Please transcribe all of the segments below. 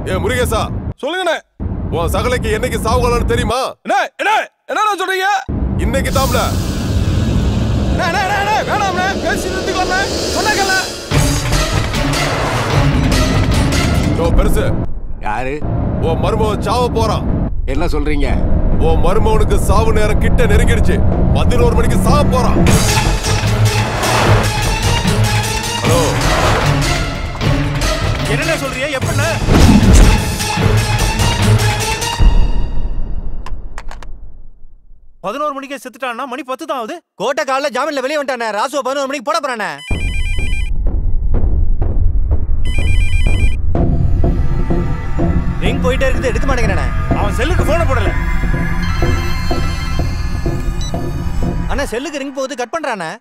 ஏ முருகேசா சொல்லுங்கண்ணே உன் சகலைக்கு என்னைக்கு சாவுகளான்னு தெரியுமா என்ன என்ன என்ன சொல்றீங்க இன்னைக்கு தாம்ல அண்ணே, அண்ணே, அண்ணே, அண்ணே, வேணாம்ண்ணே பேசி நிறுத்திக்கோண்ணே சொன்னாங்கல்ல ஓ பெருசு யாரு உன் மருமகன் சாவ போறான் என்ன சொல்றீங்க உன் மருமகனுக்கு சாவு நேரம் கிட்ட நெருங்கிடுச்சு பதினோரு மணிக்கு சாவ போறான் ஹலோ என்னண்ணே சொல்றீங்க எப்பண்ணே பதினோரு மணிக்கே செத்துட்டான்னா மணி பத்து தான் ஆகுது கோட்டை காலைல ஜாமீன்ல வெளியே வந்துட்டானே ராசுவ பதினோரு மணிக்கு போட போறானே ரிங் போயிட்டே இருக்குது எடுக்க மாட்டேங்கிறானே அவன் செல்லுக்கு போன போடல அண்ணா செல்லுக்கு ரிங் போகுது கட் பண்றானே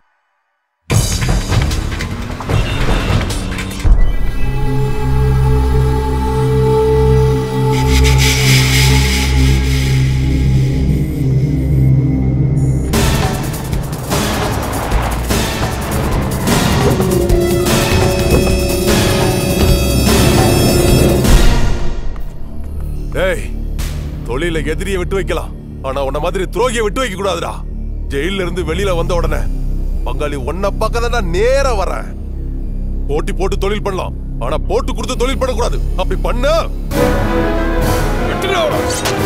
டேய் தொழில எதிரியை விட்டு வைக்கலாம் ஆனா உன்ன மாதிரி துரோகியை விட்டு வைக்க கூடாதுடா ஜெயில இருந்து வெளியில வந்த உடனே பங்காளி உன்னை பார்க்க தான் நேரா வரேன் போட்டி போட்டு தொழில் பண்ணலாம் ஆனா போட்டு கொடுத்து தொழில் பண்ணக்கூடாது அப்படி பண்ண வெட்டுடா அவனை.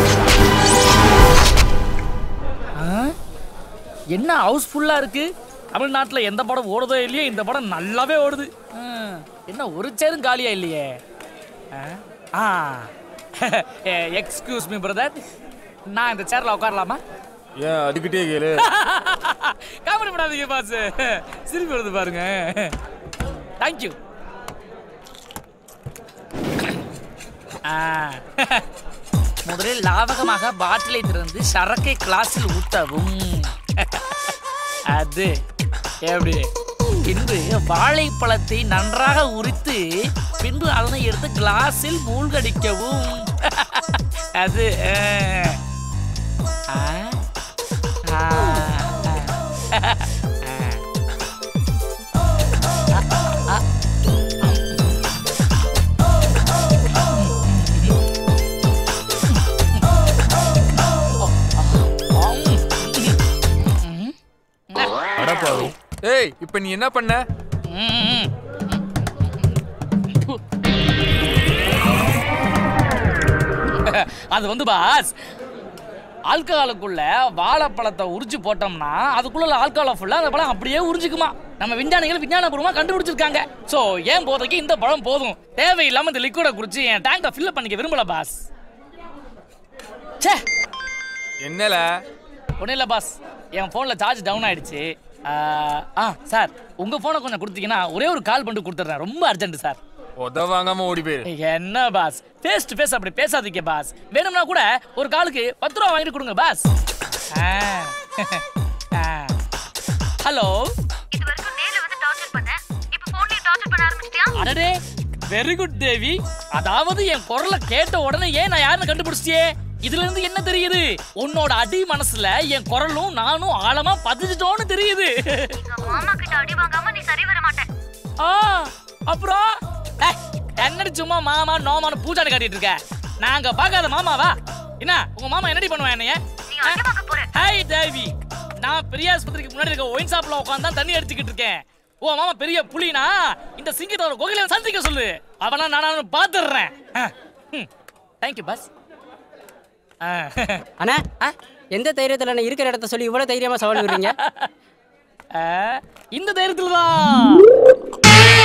என்ன ஹவுஸ்ஃபுல்லா இருக்கு தமிழ்நாட்டில் எந்த படம் ஓடுதோ இல்லையோ இந்த படம் நல்லாவே ஓடுது ஆ, என்ன ஒரு சேரும் காலியா இல்லையே ஆ எக்ஸ்கியூஸ் மீ பிரதர் நான் இந்த சேர்ல உட்காரலாமா ஏன் அதுக்கிட்டே கேளு காமெடி பண்ணாதீங்க பாஸ் சிரிப்பு வருது பாருங்க தேங்க்யூ முதலில் லாவகமாக பாட்டிலை திறந்து சரக்கை கிளாஸில் ஊத்தவும் அது எப்படி பின்பு வாழைப்பழத்தை நன்றாக உரித்து பின்பு அதனை எடுத்து கிளாஸில் மூழ்கடிக்கவும் அது அஹ். ஆ ஆ அடப்பாவி ஏய் இப்போ நீ என்ன பண்ண அது வந்து பாஸ் ஆல்கஹாலுக்குள்ள வாழைப்பழத்தை உரிச்சு போட்டோம்னா அதுக்குள்ள ஆல்கஹாலை ஃபுல்லா அந்த பழம் அப்படியே உறிஞ்சிக்குமா நம்ம விஞ்ஞானிகள் விஞ்ஞானபூர்வமா கண்டுபிடிச்சிருக்காங்க சோ ஏன் போதைக்கு இந்த பழம் போதும் தேவையில்லாம இந்த லிக்விட குடிச்சு என் டேங்கை ஃபில் பண்ணிக்க விரும்பல பாஸ் ச்சே என்னல ஒன்றும் இல்லை பாஸ் என் ஃபோனில் சார்ஜ் டவுன் ஆயிடுச்சு ஆ, ஆ சார் உங்கள் ஃபோனை கொஞ்சம் கொடுத்தீங்கன்னா ஒரே ஒரு கால் பண்ணிட்டு கொடுத்துட்றேன் ரொம்ப அர்ஜென்ட் சார் உத வாங்காம ஓடி போயிரு என்ன பாஸ் ஃபேஸ் டு ஃபேஸ் அப்படி பேசாதீங்க பாஸ் வேணும்னா கூட ஒரு காலுக்கு பத்து ரூபா வாங்கிட்டு கொடுங்க பாஸ் ஹலோ இது வரைக்கும் நேர்ல வந்து டார்ச்சர் பண்ண இப்போ போன்லயே டார்ச்சர் பண்ண ஆரம்பிச்சிட்டியா அடடே வெரி குட் தேவி அதாவது என் குரலை கேட்ட உடனே ஏன் நான் யாருன்னு கண்டுபிடிச்சியே இதுல இருந்து என்ன தெரியுது உன்னோட அடி மனசுல என் குரலும் நானும் ஆழமா பதிஞ்சிட்டோன்னு தெரியுது எங்க மாமா கிட்ட அடி வாங்காம நீ சரி வர மாட்டே ஆ அப்புறம் ஏய், என்னடி சும்மா மாமா நோமான்னு பூஜாடி காட்டிட்டு இருக்க நாங்க பார்க்காத மாமாவா என்ன உங்க மாமா என்னடி பண்ணுவேன் என்னைய நீ அடி வாங்க போற ஹாய் தேவி நான் பெரிய ஆஸ்பத்திரிக்கு முன்னாடி இருக்க ஒயின் ஷாப்ல உட்காந்து தான் தண்ணி அடிச்சுக்கிட்டு இருக்கேன் ஓ மாமா பெரிய புலினா இந்த சிங்கத்தோட கோகில சந்திக்க சொல்லு அவனா நானும் பாத்துடுறேன் தேங்க்யூ பாஸ் அண்ணா எந்த தைரியத்துல நான் இருக்கிற இடத்த சொல்லி இவ்வளவு தைரியமா சவால் விடுறீங்க இந்த தைரியத்துல தான்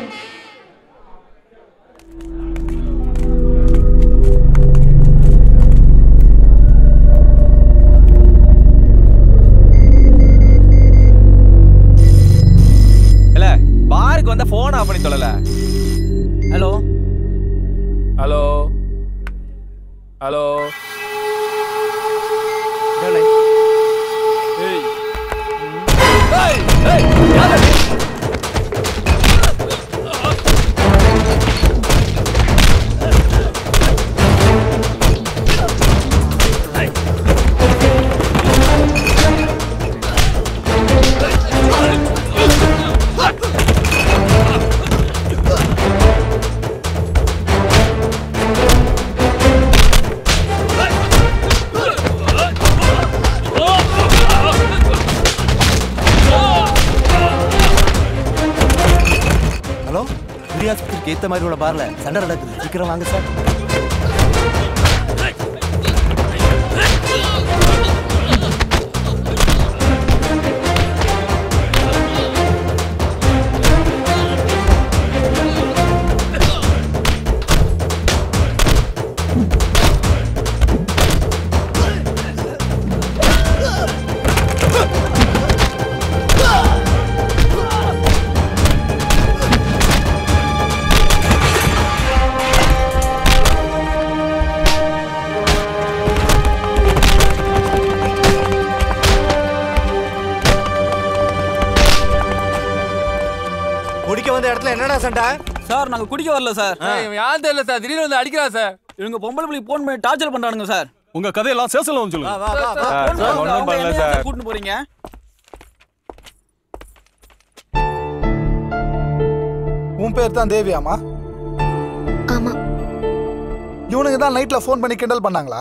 இல்ல பாருக்கு வந்த போன் ஆஃப் பண்ணி தொலைல ஹலோ ஹலோ ஹலோ ஏய் ஏய் ஏய் யாரு ஏய் பெரிய ஆஸ்பத்திரிக்கு ஏத்த மாதிரி உள்ள பார்ல சண்டை நடக்குது சீக்கிரம் வாங்க சார் குடிக்க வந்த இடத்துல என்னடா சண்டை சார் நாங்க குடிக்க வரல சார் இவன் யாரும் தெரியல சார் திடீர்னு வந்து அடிக்கிறான் சார் இவங்க பொம்பளை பிள்ளை போன் பண்ணி டார்ச்சர் பண்றானுங்க சார் உங்க கதையெல்லாம் சேசல வந்து சொல்லுங்க வா வா வா phone சார், பண்ணுங்க, ஒண்ணும் அவங்க பண்ணல என்னைய சார். கூட்டிட்டு போறீங்க உன் பேர் தான் தேவியாமா ஆமா இவனுங்க தான் நைட்ல ஃபோன் பண்ணி கிண்டல் பண்ணாங்களா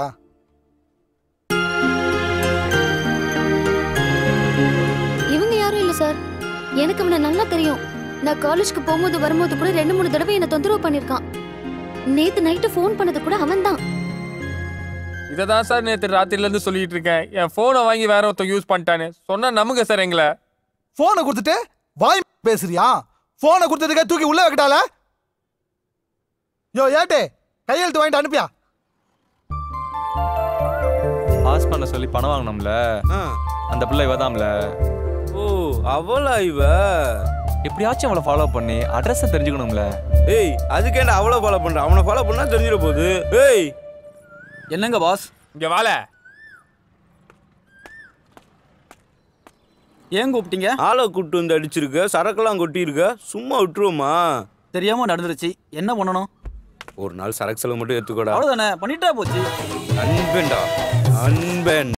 இவங்க யாரும் இல்ல சார் எனக்கு அவனை நல்லா தெரியும் நான் காலேஜ்க்கு போகும்போது வரும்போது கூட ரெண்டு மூணு தடவை என்ன தொந்தரவு பண்ணிருக்கான் நேத்து நைட்டு ஃபோன் பண்ணது கூட அவன்தான் இதை தான் சார் நேற்று ராத்திரில இருந்து சொல்லிட்டு இருக்கேன் என் போனை வாங்கி வேற ஒருத்தன் யூஸ் பண்ணிட்டானே சொன்னா நம்புங்க சார் எங்களை போனை கொடுத்துட்டு வாய் பேசுறியா போனை கொடுத்ததுக்கே தூக்கி உள்ள வைக்கட்டால யோ ஏட்டே கையெழுத்து வாங்கிட்டு அனுப்பியா பாஸ் பண்ண சொல்லி பணம் வாங்கினோம்ல அந்த பிள்ளை இவதாம்ல ஓ அவளா இவ எப்படியாச்சும் அவளை ஃபாலோ பண்ணி அட்ரஸை தெரிஞ்சுக்கணும்ல ஏய் அதுக்கேண்டா அவளை ஃபாலோ பண்ற அவனை ஃபாலோ பண்ணா தெரிஞ்சிட போகுது ஏய் என்னங்க பாஸ் இங்க வாழ ஏன் கூப்பிட்டீங்க ஆளை கூப்பிட்டு வந்து அடிச்சிருக்க சரக்கெல்லாம் கொட்டியிருக்க சும்மா விட்டுருவோமா தெரியாம நடந்துருச்சு என்ன பண்ணணும் ஒரு நாள் சரக்கு செலவு மட்டும் எடுத்துக்கோடா அவ்வளவுதானே பண்ணிட்டா போச்சு அன்பேண்டா அன்பேன்